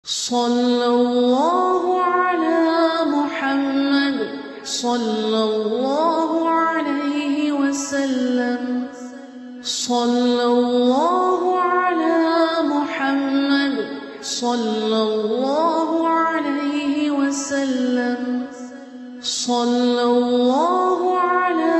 صلى الله على محمد صلى الله عليه وسلم صلى الله على محمد صلى الله عليه وسلم صلى الله على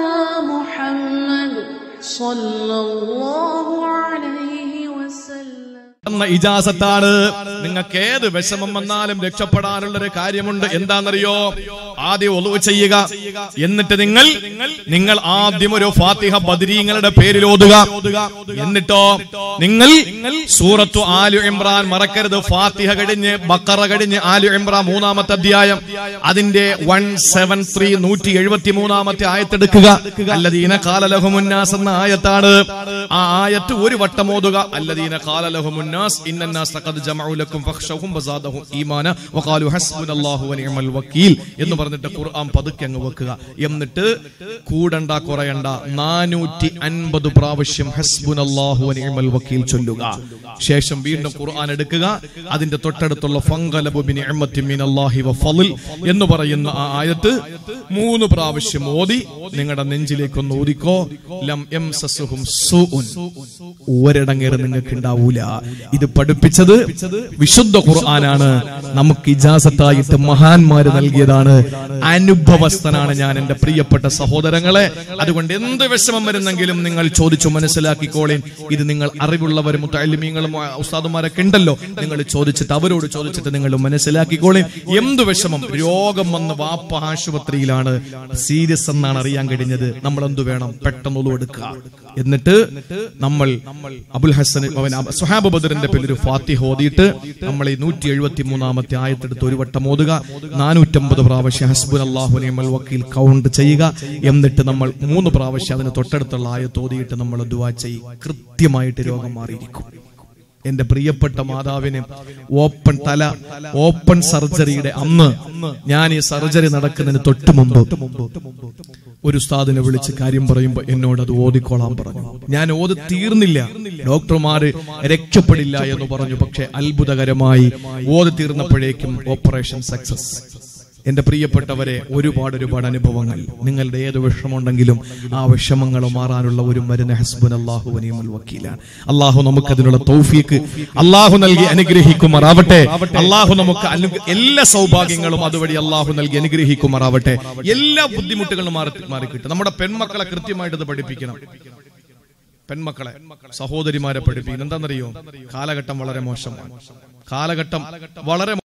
محمد صلى الله عليه وسلم എന്ന ഇജാസത്താണ് നിങ്ങൾക്ക് ഏത് വിഷമം വന്നാലും രക്ഷപ്പെടാനുള്ള ഒരു കാര്യമുണ്ട് എന്താണെന്നറിയോ ആദ്യം ഒളിവ് ചെയ്യുക എന്നിട്ട് നിങ്ങൾ നിങ്ങൾ ആദ്യം ഒരു ഫാത്തിഹ ബദരീങ്ങളുടെ പേരിൽ ഓതുക എന്നിട്ടോ നിങ്ങൾ സൂറത്തു ആലു ഇമ്രാൻ മറക്കരുത് ഫാത്തിഹ കഴിഞ്ഞ് ബക്കറ കഴിഞ്ഞ് ആലു ഇമ്രാൻ മൂന്നാമത്തെ അധ്യായം അതിന്റെ വൺ സെവൻ ത്രീ നൂറ്റി എഴുപത്തി മൂന്നാമത്തെ ആയത്തെടുക്കുക അല്ലദീന കാലലഹുമുന്നാസ് എന്ന ആയത്താണ് ആ ആയത്ത് ഒരു വട്ടം ഓതുക അല്ലദീന കാലലഹുമുന്നാസ് ഇന്നന്നാസ് ഖദ് ജമഉ ലക്കും ഫഖ്ശൗഹും വസാദഹും ഈമാന വഖാലു ഹസ്ബുനല്ലാഹു വനിഅമൽ വക്കീൽ എന്ന് പറഞ്ഞിട്ട് ഖുർആൻ പതുക്കെ അങ്ങ് വെക്കുക എന്നിട്ട് കൂടണ്ട കുറയണ്ട നാനൂറ്റി അൻപത് പ്രാവശ്യം ഹസ്ബുനല്ലാഹു വനിഅമൽ വക്കീൽ ചൊല്ലുക ശേഷം വീണ്ടും ഖുർആൻ എടുക്കുക അതിന്റെ തൊട്ടടുത്തുള്ള ഫങ്കലബു ബിനിഅമത്തി മിനല്ലാഹി വഫളിൽ എന്ന് പറയുന്ന ആ ആയത്ത് മൂന്ന് പ്രാവശ്യം ഓതി നിങ്ങളുടെ നെഞ്ചിലേക്ക് ഒന്ന് ഓതിക്കോ ലം യംസസുഹും സൂഉൻ ഒരിടങ്ങേറ് നിങ്ങൾക്ക് ഉണ്ടാവൂല ഇത് പഠിപ്പിച്ചത് വിശുദ്ധ ഖുർആനാണ് നമുക്ക് ഇജാസത്തായിട്ട് മഹാന്മാര് നൽകിയതാണ് അനുഭവസ്ഥനാണ് ഞാൻ എന്റെ പ്രിയപ്പെട്ട സഹോദരങ്ങളെ അതുകൊണ്ട് എന്ത് വിഷമം വരുന്നെങ്കിലും നിങ്ങൾ ചോദിച്ചു മനസ്സിലാക്കിക്കോളേൻ ഇത് നിങ്ങൾ അറിവുള്ളവരും മുത്തലിമീങ്ങളും ഉസ്താദുമാരൊക്കെ ഉണ്ടല്ലോ നിങ്ങൾ ചോദിച്ചിട്ട് അവരോട് ചോദിച്ചിട്ട് നിങ്ങൾ മനസ്സിലാക്കിക്കോളേൻ എന്ത് വിഷമം രോഗം വന്ന് വാപ്പ ആശുപത്രിയിലാണ് സീരിയസ് എന്നാണ് അറിയാൻ കഴിഞ്ഞത് നമ്മൾ എന്തു വേണം പെട്ടെന്ന് ഒളിവെടുക്കുക എന്നിട്ട് നമ്മൾ അബുൽ ഹസൻ അവൻ അബ- സുഹാബ് ബദറിന്റെ പേരിൽ ഒരു ഫാത്തിഹ ഓതിയിട്ട് നമ്മൾ ഈ നൂറ്റി എഴുപത്തി മൂന്നാമത്തെ ആയത്തെടുത്ത് ഒരു വട്ടം ഓതുക നാനൂറ്റമ്പത് പ്രാവശ്യം ഹസ്ബുൻ അള്ളാഹു നിയമൽ വക്കീൽ കൗണ്ട് ചെയ്യുക എന്നിട്ട് നമ്മൾ മൂന്ന് പ്രാവശ്യം അതിന് തൊട്ടടുത്തുള്ള ആയത്ത് ഓതിയിട്ട് നമ്മൾ ദുവാ ചെയ്യും കൃത്യമായിട്ട് രോഗം മാറിയിരിക്കും എന്റെ പ്രിയപ്പെട്ട മാതാവിന് ഓപ്പൺ തല ഓപ്പൺ സർജറിയുടെ അന്ന് ഞാൻ ഈ സർജറി നടക്കുന്നതിന് തൊട്ട് മുമ്പ് ഒരു ഉസ്താദിനെ വിളിച്ച് കാര്യം പറയുമ്പോ എന്നോട് അത് ഓതിക്കോളാൻ പറഞ്ഞു ഞാൻ ഓതി തീർന്നില്ല ഡോക്ടർമാര് രക്ഷപ്പെടില്ല എന്ന് പറഞ്ഞു പക്ഷെ അത്ഭുതകരമായി ഓതി തീർന്നപ്പോഴേക്കും ഓപ്പറേഷൻ സക്സസ് എന്റെ പ്രിയപ്പെട്ടവരെ ഒരുപാട് ഒരുപാട് അനുഭവങ്ങൾ നിങ്ങളുടെ ഏത് വിഷമമുണ്ടെങ്കിലും ആ വിഷമങ്ങൾ മാറാനുള്ള ഒരു മരുന്ന് ഹസ്ബൻ അള്ളാഹു വനിയമൽ വക്കീലാണ് അള്ളാഹു നമുക്ക് അതിനുള്ള തൗഫീക്ക് അള്ളാഹു നൽകി അനുഗ്രഹിക്കുമാറാവട്ടെ അള്ളാഹു നമുക്ക് അനു- എല്ലാ സൗഭാഗ്യങ്ങളും അതുവഴി അള്ളാഹു നൽകി അനുഗ്രഹിക്കുമാറാവട്ടെ എല്ലാ ബുദ്ധിമുട്ടുകളും മാറി മാറി കിട്ടും നമ്മുടെ പെൺമക്കളെ കൃത്യമായിട്ട് ഇത് പഠിപ്പിക്കണം പെൺമക്കളെ സഹോദരിമാരെ പഠിപ്പിക്കണം എന്താണെന്നറിയോ കാലഘട്ടം വളരെ മോശമാണ് കാലഘട്ടം വളരെ